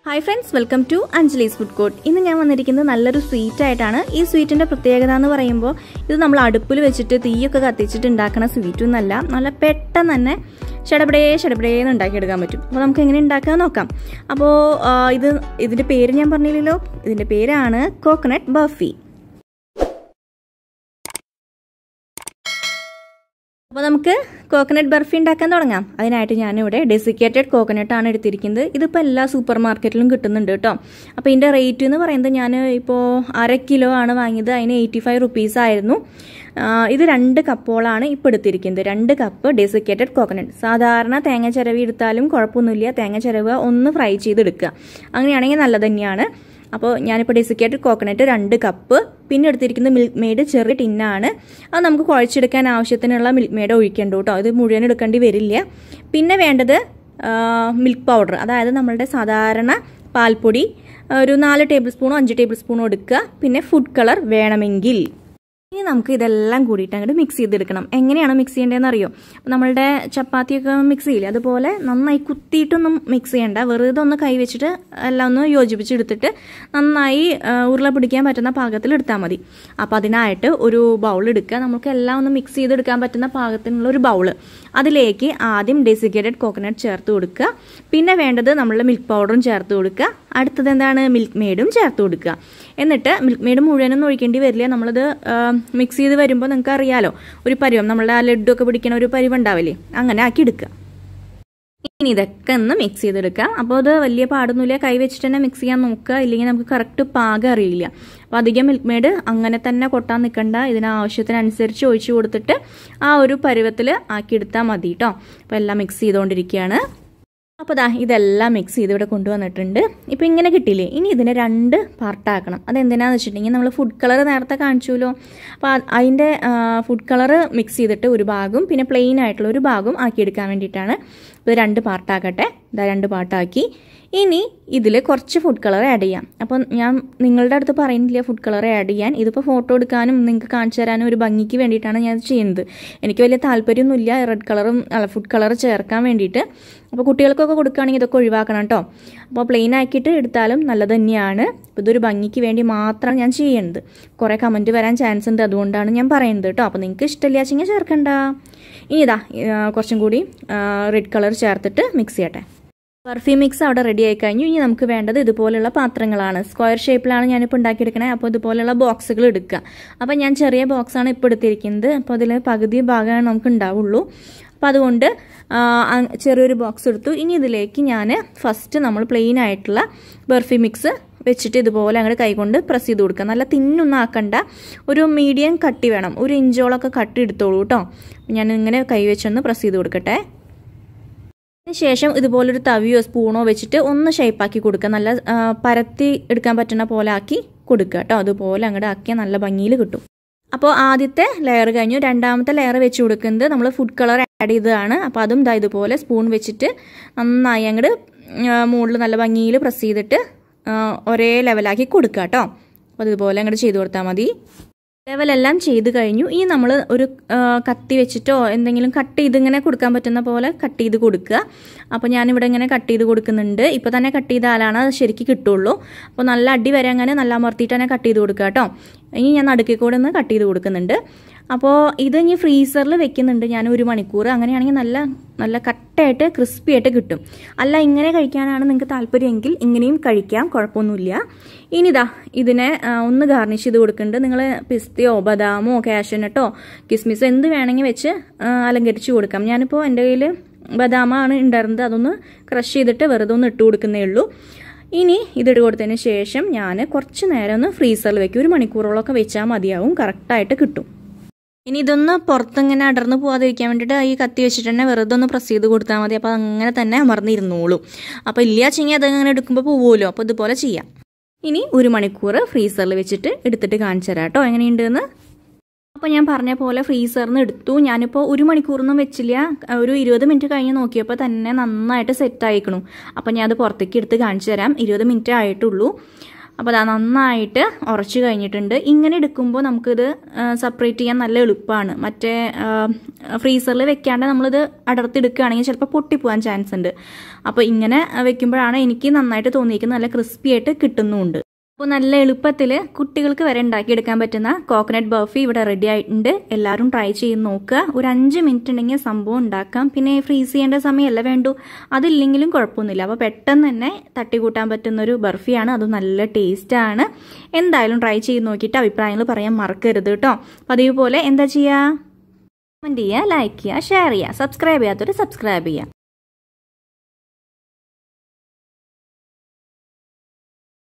hi friends welcome to Anjali's food court ഇന്ന് ഞാൻ വന്നിരിക്കുന്നത് നല്ലൊരു സ്വീറ്റ് ആയിട്ടാണ് ഈ സ്വീറ്റിൻ്റെ പ്രത്യേകത എന്ന് പറയുമ്പോൾ ഇത് നമ്മൾ അടുപ്പിൽ വെച്ചിട്ട് തീയൊക്കെ കത്തിച്ചിട്ട് ഉണ്ടാക്കുന്ന സ്വീറ്റ് ഒന്നല്ല നല്ല പെട്ടെന്ന് തന്നെ ഷടപടേ ഷടപടേന്ന് ഉണ്ടാക്കിയെടുക്കാൻ പറ്റും അപ്പോൾ നമുക്ക് എങ്ങനെ ഉണ്ടാക്കാൻ നോക്കാം അപ്പോൾ ഇത് ഇതിൻ്റെ പേര് ഞാൻ പറഞ്ഞില്ലല്ലോ ഇതിൻ്റെ പേരാണ് കോക്കനട്ട് ബർഫി അപ്പോൾ നമുക്ക് കോക്കനട്ട് ബർഫി ഉണ്ടാക്കാൻ തുടങ്ങാം അതിനായിട്ട് ഞാനിവിടെ ഡെസിക്കേറ്റഡ് കോക്കനട്ട് ആണ് എടുത്തിരിക്കുന്നത് ഇതിപ്പോൾ എല്ലാ സൂപ്പർ മാർക്കറ്റിലും കിട്ടുന്നുണ്ട് കേട്ടോ അപ്പോൾ ഇതിൻ്റെ റേറ്റ് എന്ന് പറയുന്നത് ഞാൻ ഇപ്പോൾ അര കിലോ ആണ് വാങ്ങിയത് അതിന് എയ്റ്റി ഫൈവ് റുപ്പീസ് ആയിരുന്നു ഇത് രണ്ട് കപ്പോളാണ് ഇപ്പോൾ എടുത്തിരിക്കുന്നത് രണ്ട് കപ്പ് ഡെസിക്കേറ്റഡ് കോക്കനട്ട് സാധാരണ തേങ്ങ ചിരവി എടുത്താലും കുഴപ്പമൊന്നുമില്ല തേങ്ങ ചിരവ് ഒന്ന് ഫ്രൈ ചെയ്തെടുക്കുക അങ്ങനെയാണെങ്കിൽ നല്ലത് തന്നെയാണ് അപ്പോൾ ഞാനിപ്പോൾ ഡെസിക്കേറ്റഡ് കോക്കനട്ട് രണ്ട് കപ്പ് പിന്നെ എടുത്തിരിക്കുന്ന മിൽക്ക് മെയ്ഡ് ചെറിയ ടിന്നാണ് അത് നമുക്ക് കുഴച്ചെടുക്കാൻ ആവശ്യത്തിനുള്ള മിൽക്ക് മെയ്ഡ് ഒഴിക്കേണ്ടു കേട്ടോ ഇത് മുഴുവൻ എടുക്കേണ്ടി വരില്ല പിന്നെ വേണ്ടത് മിൽക്ക് പൗഡർ അതായത് നമ്മളുടെ സാധാരണ പാൽപ്പൊടി ഒരു നാല് ടേബിൾ സ്പൂണോ അഞ്ച് ടേബിൾ സ്പൂണോ എടുക്കുക പിന്നെ ഫുഡ് കളർ വേണമെങ്കിൽ ഇനി നമുക്ക് ഇതെല്ലാം കൂടിയിട്ട് അങ്ങോട്ട് മിക്സ് ചെയ്തെടുക്കണം എങ്ങനെയാണ് മിക്സ് ചെയ്യേണ്ടതെന്ന് അറിയോ നമ്മളുടെ ചപ്പാത്തിയൊക്കെ മിക്സ് ചെയ്യില്ലേ അതുപോലെ നന്നായി കുത്തിയിട്ടൊന്നും മിക്സ് ചെയ്യണ്ട വെറുതെ ഒന്ന് കൈ വെച്ചിട്ട് എല്ലാം ഒന്ന് യോജിപ്പിച്ചെടുത്തിട്ട് നന്നായി ഉരുള പിടിക്കാൻ പറ്റുന്ന പാകത്തിൽ എടുത്താൽ മതി അപ്പോൾ അതിനായിട്ട് ഒരു ബൗൾ എടുക്കുക നമുക്ക് എല്ലാം ഒന്ന് മിക്സ് ചെയ്തെടുക്കാൻ പറ്റുന്ന പാകത്തിനുള്ള ഒരു ബൗള് അതിലേക്ക് ആദ്യം ഡെസിക്കേറ്റഡ് കോക്കനട്ട് ചേർത്ത് കൊടുക്കുക പിന്നെ വേണ്ടത് നമ്മളുടെ മിൽക്ക് പൗഡറും ചേർത്ത് കൊടുക്കുക അടുത്തത് എന്താണ് മിൽക്ക് മെയ്ഡും ചേർത്ത് കൊടുക്കുക എന്നിട്ട് മിൽക്ക് മെയ്ഡ് മുഴുവനൊന്നും ഒഴിക്കേണ്ടി വരില്ല നമ്മളത് മിക്സ് ചെയ്ത് വരുമ്പോൾ നിങ്ങൾക്ക് അറിയാലോ ഒരു പരുവം നമ്മളുടെ ആ ലഡു ഒക്കെ പിടിക്കുന്ന ഒരു പരുവം ഉണ്ടാവില്ലേ അങ്ങനെ ആക്കി എടുക്കുക ഇനി ഇതൊക്കെ ഒന്ന് മിക്സ് ചെയ്തെടുക്കാം അപ്പോൾ അത് വലിയ പാടൊന്നുമില്ല കൈ വെച്ചിട്ട് തന്നെ മിക്സ് ചെയ്യാൻ നോക്കുക ഇല്ലെങ്കിൽ നമുക്ക് കറക്റ്റ് പാകം അറിയില്ല അപ്പോൾ അധികം മിൽക്ക് മെയ്ഡ് അങ്ങനെ തന്നെ കൊട്ടാൻ നിൽക്കണ്ട ഇതിന് ആവശ്യത്തിനനുസരിച്ച് ഒഴിച്ചു കൊടുത്തിട്ട് ആ ഒരു പരുവത്തിൽ ആക്കിയെടുത്താൽ മതി കേട്ടോ അപ്പോൾ എല്ലാം മിക്സ് ചെയ്തുകൊണ്ടിരിക്കുകയാണ് അപ്പോൾ ദാ ഇതെല്ലാം മിക്സ് ചെയ്ത് ഇവിടെ കൊണ്ടുവന്നിട്ടുണ്ട് ഇപ്പോൾ ഇങ്ങനെ കിട്ടിയില്ലേ ഇനി ഇതിനെ രണ്ട് പാർട്ടാക്കണം അതെന്തിനാന്ന് വെച്ചിട്ടുണ്ടെങ്കിൽ നമ്മൾ ഫുഡ് കളർ നേരത്തെ കാണിച്ചുല്ലോ അപ്പോൾ അതിൻ്റെ ഫുഡ് കളർ മിക്സ് ചെയ്തിട്ട് ഒരു ഭാഗം പിന്നെ പ്ലെയിൻ ആയിട്ടുള്ള ഒരു ഭാഗം ആക്കിയെടുക്കാൻ വേണ്ടിയിട്ടാണ് ഇത് രണ്ട് പാർട്ടാക്കട്ടെ ഇതാ രണ്ട് പാർട്ടാക്കി ഇനി ഇതിൽ കുറച്ച് ഫുഡ് കളർ ആഡ് ചെയ്യാം അപ്പോൾ ഞാൻ നിങ്ങളുടെ അടുത്ത് പറയുന്നില്ല ഫുഡ് കളർ ആഡ് ചെയ്യാൻ ഇതിപ്പോൾ ഫോട്ടോ എടുക്കാനും നിങ്ങൾക്ക് കാണിച്ചു തരാനും ഒരു ഭംഗിക്ക് വേണ്ടിയിട്ടാണ് ഞാൻ ചെയ്യുന്നത് എനിക്ക് വലിയ താല്പര്യമൊന്നുമില്ല റെഡ് കളറും അല്ല ഫുഡ് കളർ ചേർക്കാൻ വേണ്ടിയിട്ട് അപ്പോൾ കുട്ടികൾക്കൊക്കെ കൊടുക്കുകയാണെങ്കിൽ ഇതൊക്കെ ഒഴിവാക്കണം കേട്ടോ അപ്പോൾ പ്ലെയിൻ ആക്കിയിട്ട് എടുത്താലും നല്ലത് തന്നെയാണ് അപ്പോൾ ഇതൊരു ഭംഗിക്ക് വേണ്ടി മാത്രമാണ് ഞാൻ ചെയ്യുന്നത് കുറേ കമൻറ്റ് വരാൻ ചാൻസ് ഉണ്ട് അതുകൊണ്ടാണ് ഞാൻ പറയുന്നത് കേട്ടോ അപ്പോൾ നിങ്ങൾക്ക് ഇഷ്ടമില്ല വെച്ചെങ്കിൽ ചേർക്കണ്ട ഇനി ഇതാ കുറച്ചും കൂടി റെഡ് കളർ ചേർത്തിട്ട് മിക്സ് ചെയ്യട്ടെ ബർഫി മിക്സ് അവിടെ റെഡി ആയി കഴിഞ്ഞു ഇനി നമുക്ക് വേണ്ടത് ഇതുപോലുള്ള പാത്രങ്ങളാണ് സ്ക്വയർ ഷേപ്പിലാണ് ഞാനിപ്പോൾ ഉണ്ടാക്കിയെടുക്കണേ അപ്പോൾ ഇതുപോലുള്ള ബോക്സുകൾ എടുക്കുക അപ്പോൾ ഞാൻ ചെറിയ ബോക്സാണ് ഇപ്പോൾ എടുത്തിരിക്കുന്നത് അപ്പോൾ അതിൽ പകുതി ഭാഗമാണ് നമുക്ക് ഉണ്ടാവുള്ളൂ അപ്പോൾ അതുകൊണ്ട് ചെറിയൊരു ബോക്സ് എടുത്തു ഇനി ഇതിലേക്ക് ഞാൻ ഫസ്റ്റ് നമ്മൾ പ്ലെയിൻ ആയിട്ടുള്ള ബർഫി മിക്സ് വെച്ചിട്ട് ഇതുപോലെ അങ്ങോട്ട് കൈകൊണ്ട് പ്രസ് ചെയ്ത് കൊടുക്കുക നല്ല തിന്നൊന്നും ആക്കണ്ട ഒരു മീഡിയം കട്ടി വേണം ഒരു ഇഞ്ചോളൊക്കെ കട്ടി എടുത്തോളൂ കേട്ടോ ഞാൻ ഇങ്ങനെ കൈ വെച്ചൊന്ന് പ്രസ് ചെയ്ത് കൊടുക്കട്ടെ ശേഷം ഇതുപോലൊരു തവിയോ സ്പൂണോ വെച്ചിട്ട് ഒന്ന് ഷേപ്പാക്കി കൊടുക്കുക നല്ല പരത്തി എടുക്കാൻ പറ്റുന്ന പോലെ ആക്കി കൊടുക്കുക കേട്ടോ അതുപോലെ അങ്ങോട്ട് ആക്കിയാൽ നല്ല ഭംഗിയിൽ കിട്ടും അപ്പോൾ ആദ്യത്തെ ലെയർ കഴിഞ്ഞു രണ്ടാമത്തെ ലെയർ വെച്ച് കൊടുക്കുന്നത് നമ്മൾ ഫുഡ് കളർ ആഡ് ചെയ്തതാണ് അപ്പോൾ അതും ഇതാ ഇതുപോലെ സ്പൂൺ വെച്ചിട്ട് നന്നായി അങ്ങോട്ട് മുകളിൽ നല്ല ഭംഗിയിൽ പ്രസ് ചെയ്തിട്ട് ഒരേ ലെവലാക്കി കൊടുക്കുക കേട്ടോ അപ്പോൾ ഇതുപോലെ അങ്ങോട്ട് ചെയ്ത് കൊടുത്താൽ മതി ലെവലെല്ലാം ചെയ്ത് കഴിഞ്ഞു ഇനി നമ്മൾ ഒരു കത്തി വെച്ചിട്ടോ എന്തെങ്കിലും കട്ട് ചെയ്ത് ഇങ്ങനെ കൊടുക്കാൻ പറ്റുന്ന പോലെ കട്ട് ചെയ്ത് കൊടുക്കുക അപ്പോൾ ഞാനിവിടെ ഇങ്ങനെ കട്ട് ചെയ്ത് കൊടുക്കുന്നുണ്ട് ഇപ്പോൾ തന്നെ കട്ട് ചെയ്താലാണ് അത് ശരിക്കും കിട്ടുള്ളൂ അപ്പോൾ നല്ല അടി വരെ അങ്ങനെ നല്ല അമർത്തിയിട്ട് തന്നെ കട്ട് ചെയ്ത് കൊടുക്കുക കേട്ടോ ഇനി ഞാൻ നടുക്കിൽ കൂടെ ഒന്ന് കട്ട് ചെയ്ത് കൊടുക്കുന്നുണ്ട് അപ്പോൾ ഇത് ഇനി ഫ്രീസറിൽ വെക്കുന്നുണ്ട് ഞാൻ ഒരു മണിക്കൂർ അങ്ങനെയാണെങ്കിൽ നല്ല നല്ല കട്ടായിട്ട് ക്രിസ്പി ആയിട്ട് കിട്ടും അല്ല ഇങ്ങനെ കഴിക്കാനാണ് നിങ്ങൾക്ക് താല്പര്യമെങ്കിൽ ഇങ്ങനെയും കഴിക്കാം കുഴപ്പമൊന്നുമില്ല ഇനിതാ ഇതിനെ ഒന്ന് ഗാർണിഷ് ചെയ്ത് കൊടുക്കുന്നുണ്ട് നിങ്ങൾ പിസ്തയോ ബദാമോ കാഷ്യനട്ടോ കിസ്മിസോ എന്ത് വേണമെങ്കിൽ വെച്ച് അലങ്കരിച്ച് കൊടുക്കാം ഞാനിപ്പോൾ എൻ്റെ കയ്യിൽ ബദാമാണ് ഉണ്ടായിരുന്നത് അതൊന്ന് ക്രഷ് ചെയ്തിട്ട് വെറുതെ ഒന്ന് ഇട്ട് കൊടുക്കുന്നേ ഉള്ളൂ ഇനി ഇതിട്ട് കൊടുത്തതിന് ശേഷം ഞാൻ കുറച്ച് നേരം ഒന്ന് ഫ്രീസറിൽ വെക്കും ഒരു മണിക്കൂറോളമൊക്കെ വെച്ചാൽ മതിയാവും കറക്റ്റായിട്ട് കിട്ടും ഇനി ഇതൊന്ന് പുറത്തിങ്ങനെ അടർന്നു പോകാതിരിക്കാൻ വേണ്ടിയിട്ട് ഈ കത്തി വെച്ചിട്ട് തന്നെ വെറുതെ ഒന്ന് പ്രസ് ചെയ്ത് കൊടുത്താൽ മതി അപ്പോൾ അങ്ങനെ തന്നെ അമർന്നിരുന്നോളും അപ്പോൾ ഇല്ല ചെങ്ങി അതങ്ങനെ എടുക്കുമ്പോൾ പോവുമല്ലോ അപ്പോൾ ഇതുപോലെ ചെയ്യാം ഇനി ഒരു മണിക്കൂർ ഫ്രീസറിൽ വെച്ചിട്ട് എടുത്തിട്ട് കാണിച്ചു തരാം കേട്ടോ എങ്ങനെയുണ്ടെന്ന് അപ്പോൾ ഞാൻ പറഞ്ഞ പോലെ ഫ്രീസറിൽ നിന്ന് എടുത്തു ഞാനിപ്പോൾ ഒരു മണിക്കൂറൊന്നും വെച്ചില്ല ഒരു ഇരുപത് മിനിറ്റ് കഴിഞ്ഞ് നോക്കിയപ്പോൾ തന്നെ നന്നായിട്ട് സെറ്റ് ആയിക്കണു അപ്പോൾ ഞാൻ അത് പുറത്തേക്ക് എടുത്ത് കാണിച്ചു തരാം ഇരുപത് മിനിറ്റ് ആയിട്ടുള്ളൂ അപ്പോൾ അത് നന്നായിട്ട് ഉറച്ചു കഴിഞ്ഞിട്ടുണ്ട് ഇങ്ങനെ എടുക്കുമ്പോൾ നമുക്കിത് സെപ്പറേറ്റ് ചെയ്യാൻ നല്ല എളുപ്പമാണ് മറ്റേ ഫ്രീസറിൽ വെക്കാണ്ട് നമ്മളിത് അടർത്തിയെടുക്കുകയാണെങ്കിൽ ചിലപ്പോൾ പൊട്ടിപ്പോകാൻ ചാൻസ് ഉണ്ട് അപ്പോൾ ഇങ്ങനെ വെക്കുമ്പോഴാണ് എനിക്ക് നന്നായിട്ട് തോന്നിയിരിക്കുന്നത് നല്ല ക്രിസ്പി ആയിട്ട് കിട്ടുന്നുമുണ്ട് അപ്പോൾ നല്ല എളുപ്പത്തിൽ കുട്ടികൾക്ക് വരെ ഉണ്ടാക്കിയെടുക്കാൻ പറ്റുന്ന കോക്കനട്ട് ബർഫി ഇവിടെ റെഡി ആയിട്ടുണ്ട് എല്ലാവരും ട്രൈ ചെയ്ത് നോക്കുക ഒരു അഞ്ച് മിനിറ്റ് ഉണ്ടെങ്കിൽ സംഭവം ഉണ്ടാക്കാം പിന്നെ ഫ്രീസ് ചെയ്യേണ്ട സമയമല്ല വേണ്ടു അതില്ലെങ്കിലും കുഴപ്പമൊന്നുമില്ല അപ്പോൾ പെട്ടെന്ന് തന്നെ തട്ടിക്കൂട്ടാൻ പറ്റുന്ന ഒരു ബർഫിയാണ് അത് നല്ല ടേസ്റ്റാണ് എന്തായാലും ട്രൈ ചെയ്ത് നോക്കിയിട്ട് അഭിപ്രായങ്ങൾ പറയാൻ മറക്കരുത് കേട്ടോ പതിവ് പോലെ എന്താ ചെയ്യുക കമൻറ്റ് ചെയ്യുക ലൈക്ക് ചെയ്യുക ഷെയർ ചെയ്യുക സബ്സ്ക്രൈബ് ചെയ്യാത്തവർ സബ്സ്ക്രൈബ് ചെയ്യുക